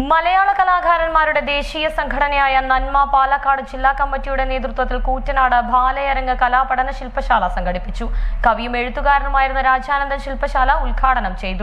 മലയാള കലാകാരന്മാരുടെ ദേശീയ സംഘടനയായ നന്മ പാലക്കാട് ജില്ലാ കമ്മിറ്റിയുടെ നേതൃത്വത്തിൽ കൂറ്റനാട് ബാലയരങ്ങ് കലാപഠന ശില്പശാല സംഘടിപ്പിച്ചു കവിയും എഴുത്തുകാരനുമായിരുന്ന രാജാനന്ദൻ ശില്പശാല ഉദ്ഘാടനം ചെയ്തു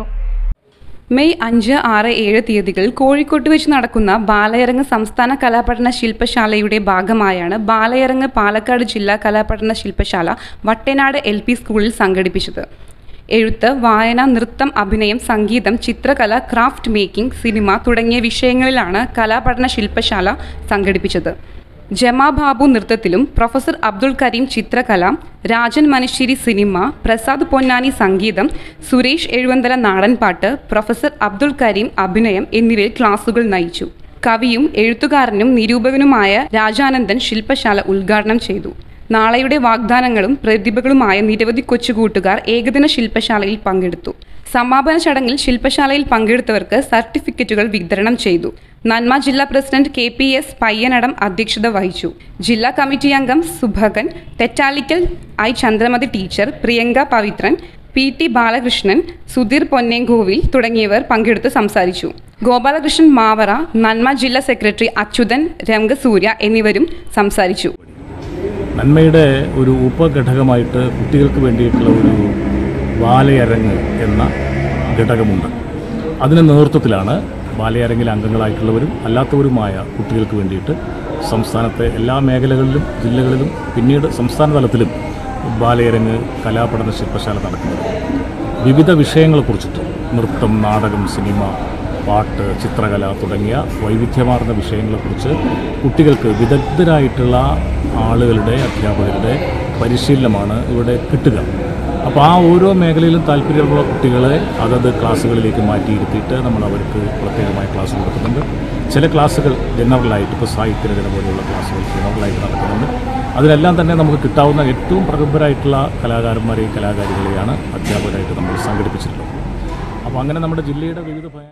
മെയ് അഞ്ച് ആറ് ഏഴ് തീയതികളിൽ കോഴിക്കോട്ട് വെച്ച് നടക്കുന്ന ബാലയരങ്ങ് സംസ്ഥാന കലാപഠന ശില്പശാലയുടെ ഭാഗമായാണ് ബാലയരങ്ങ് പാലക്കാട് ജില്ലാ കലാപഠന ശില്പശാല വട്ടനാട് എൽ പി സ്കൂളിൽ സംഘടിപ്പിച്ചത് എഴുത്ത് വായന നൃത്തം അഭിനയം സംഗീതം ചിത്രകല ക്രാഫ്റ്റ് മേക്കിംഗ് സിനിമ തുടങ്ങിയ വിഷയങ്ങളിലാണ് കലാപഠന ശില്പശാല സംഘടിപ്പിച്ചത് ജമാ ബാബു നൃത്തത്തിലും പ്രൊഫസർ അബ്ദുൾ കരീം ചിത്രകല രാജൻ മനുശ്ശേരി സിനിമ പ്രസാദ് പൊന്നാനി സംഗീതം സുരേഷ് എഴുവന്തല നാടൻപാട്ട് പ്രൊഫസർ അബ്ദുൾ കരീം അഭിനയം എന്നിവയിൽ ക്ലാസുകൾ നയിച്ചു കവിയും എഴുത്തുകാരനും നിരൂപകനുമായ രാജാനന്ദൻ ശില്പശാല ഉദ്ഘാടനം ചെയ്തു നാളെയുടെ വാഗ്ദാനങ്ങളും പ്രതിഭകളുമായ നിരവധി കൊച്ചുകൂട്ടുകാർ ഏകദിന ശില്പശാലയിൽ പങ്കെടുത്തു സമാപന ചടങ്ങിൽ ശില്പശാലയിൽ പങ്കെടുത്തവർക്ക് സർട്ടിഫിക്കറ്റുകൾ വിതരണം ചെയ്തു നന്മ ജില്ലാ president K P S Payyanadam അധ്യക്ഷത വഹിച്ചു ജില്ലാ കമ്മിറ്റി അംഗം Subhakan Thettalikkal I Chandramathi teacher Priyanka Pavithran P T Balakrishnan Sudheer Ponnenkovil തുടങ്ങിയവർ പങ്കെടുത്ത് സംസാരിച്ചു ഗോപാലകൃഷ്ണൻ മാവറ നന്മ ജില്ലാ സെക്രട്ടറി അച്യുതൻ രംഗസൂര്യ എന്നിവരും സംസാരിച്ചു നന്മയുടെ ഒരു ഉപഘടകമായിട്ട് കുട്ടികൾക്ക് വേണ്ടിയിട്ടുള്ള ഒരു ബാലയരങ്ങ് എന്ന ഘടകമുണ്ട് അതിന് നേതൃത്വത്തിലാണ് ബാലയരങ്ങിലെ അംഗങ്ങളായിട്ടുള്ളവരും അല്ലാത്തവരുമായ കുട്ടികൾക്ക് വേണ്ടിയിട്ട് സംസ്ഥാനത്തെ എല്ലാ മേഖലകളിലും ജില്ലകളിലും പിന്നീട് സംസ്ഥാന തലത്തിലും ബാലയരങ്ങ് കലാപഠന ശില്പശാല നടക്കുന്നത് വിവിധ വിഷയങ്ങളെക്കുറിച്ചിട്ട് നൃത്തം നാടകം സിനിമ പാട്ട് ചിത്രകല തുടങ്ങിയ വൈവിധ്യമാർന്ന വിഷയങ്ങളെക്കുറിച്ച് കുട്ടികൾക്ക് വിദഗ്ധരായിട്ടുള്ള ആളുകളുടെ അധ്യാപകരുടെ പരിശീലനമാണ് ഇവിടെ കിട്ടുക അപ്പോൾ ആ ഓരോ മേഖലയിലും താല്പര്യമുള്ള കുട്ടികളെ അതത് ക്ലാസ്സുകളിലേക്ക് മാറ്റിയിരുത്തിയിട്ട് നമ്മൾ അവർക്ക് പ്രത്യേകമായ ക്ലാസ് കൊടുക്കുന്നുണ്ട് ചില ക്ലാസ്സുകൾ ജനറലായിട്ട് ഇപ്പോൾ സാഹിത്യരചന പോലെയുള്ള ക്ലാസ്സുകൾ ജനറലായിട്ട് നടക്കുന്നുണ്ട് അതിലെല്ലാം തന്നെ നമുക്ക് കിട്ടാവുന്ന ഏറ്റവും പ്രഗത്ഭരായിട്ടുള്ള കലാകാരന്മാരെയും കലാകാരികളെയാണ് അധ്യാപകരായിട്ട് നമ്മൾ സംഘടിപ്പിച്ചിട്ടുള്ളത് അപ്പോൾ അങ്ങനെ നമ്മുടെ ജില്ലയുടെ വിവിധ ഭയ-